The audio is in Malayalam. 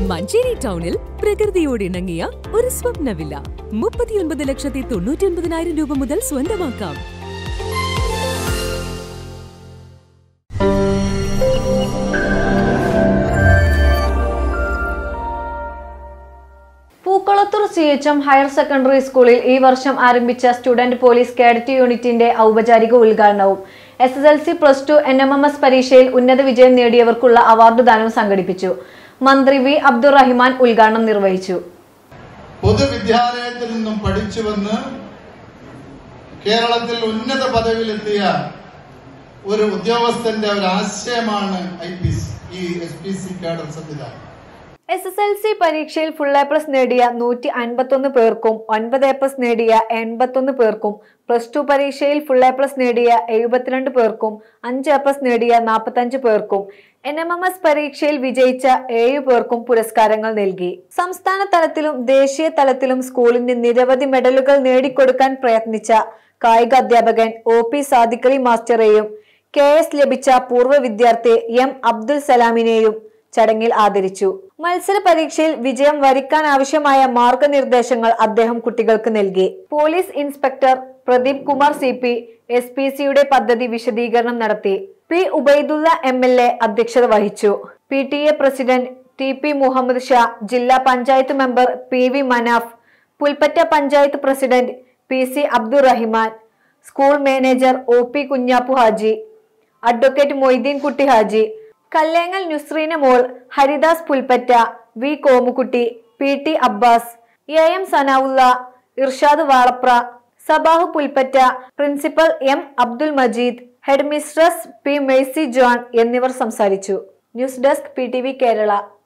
മഞ്ചേരി ടൗണിൽ പ്രകൃതിയോട് ഇണങ്ങിയ ഒരു സ്വപ്ന വില്ല മുപ്പത്തിയൊൻപത് ലക്ഷത്തി തൊണ്ണൂറ്റി ഒൻപതിനായിരം രൂപ മുതൽ സ്വന്തമാക്കാം Pookkalathur C H M higher secondary സ്കൂളിൽ ഈ വർഷം ആരംഭിച്ച സ്റ്റുഡന്റ് പോലീസ് കേഡറ്റ് യൂണിറ്റിന്റെ ഔപചാരിക ഉദ്ഘാടനവും S S L C plus two N M M S പരീക്ഷയിൽ ഉന്നത വിജയം നേടിയവർക്കുള്ള അവാർഡ് ദാനവും സംഘടിപ്പിച്ചു മന്ത്രി വി അബ്ദുറഹിമാൻ ഉദ്ഘാടനം നിർവഹിച്ചു പൊതുവിദ്യാലയത്തിൽ നിന്നും പഠിച്ചു വന്ന് കേരളത്തിൽ ഉന്നത പദവിയിലെത്തിയ ഒരു ഉദ്യോഗസ്ഥന്റെ ഒരു ആശയമാണ് ഐ പി സി ഈ എസ് പി സി കാഡർ സംവിധാനം എസ് എസ് എൽ സി പരീക്ഷയിൽ ഫുൾ എ പ്ലസ് നേടിയ നൂറ്റി അൻപത്തൊന്ന് പേർക്കും ഒൻപത് എ പ്ലസ് നേടിയ എൺപത്തൊന്ന് പേർക്കും പ്ലസ് ടു പരീക്ഷയിൽ ഫുൾ എ പ്ലസ് നേടിയ എഴുപത്തിരണ്ട് പേർക്കും അഞ്ച് എ പ്ലസ് നേടിയ നാൽപ്പത്തഞ്ച് പേർക്കും എൻ എം എം എസ് പരീക്ഷയിൽ വിജയിച്ച ഏഴ് പേർക്കും പുരസ്കാരങ്ങൾ നൽകി സംസ്ഥാന തലത്തിലും ദേശീയ തലത്തിലും സ്കൂളിന് നിരവധി മെഡലുകൾ നേടിക്കൊടുക്കാൻ പ്രയത്നിച്ച കായിക അധ്യാപകൻ ഒ പി സാദിഖലി മാസ്റ്ററെയും കെ എസ് ലഭിച്ച പൂർവ്വ വിദ്യാർത്ഥി എം അബ്ദുൽ സലാമിനെയും ചടങ്ങിൽ ആദരിച്ചു മത്സര പരീക്ഷയിൽ വിജയം വരിക്കാൻ ആവശ്യമായ മാർഗനിർദ്ദേശങ്ങൾ അദ്ദേഹം കുട്ടികൾക്ക് നൽകി police inspector Pradeep Kumar C P S P സിയുടെ പദ്ധതി വിശദീകരണം നടത്തി P Ubaidullah M L A അധ്യക്ഷത വഹിച്ചു P T A president T P Muhammad Shah ജില്ലാ panchayat member P V Manaf Pulpatta panchayat president P C Abdurahiman school manager O P Kunjappu Haji advocate Moideen Kutty Haji Kallengal Nusreena Mol Haridas Pulpatta V Komukutty P T Abbas A M Sanaullah Irshad Valapra Sabahu Pulpatta principal M Abdul Majeed head mistress P Maisy John എന്നിവർ സംസാരിച്ചു news desk P T V Kerala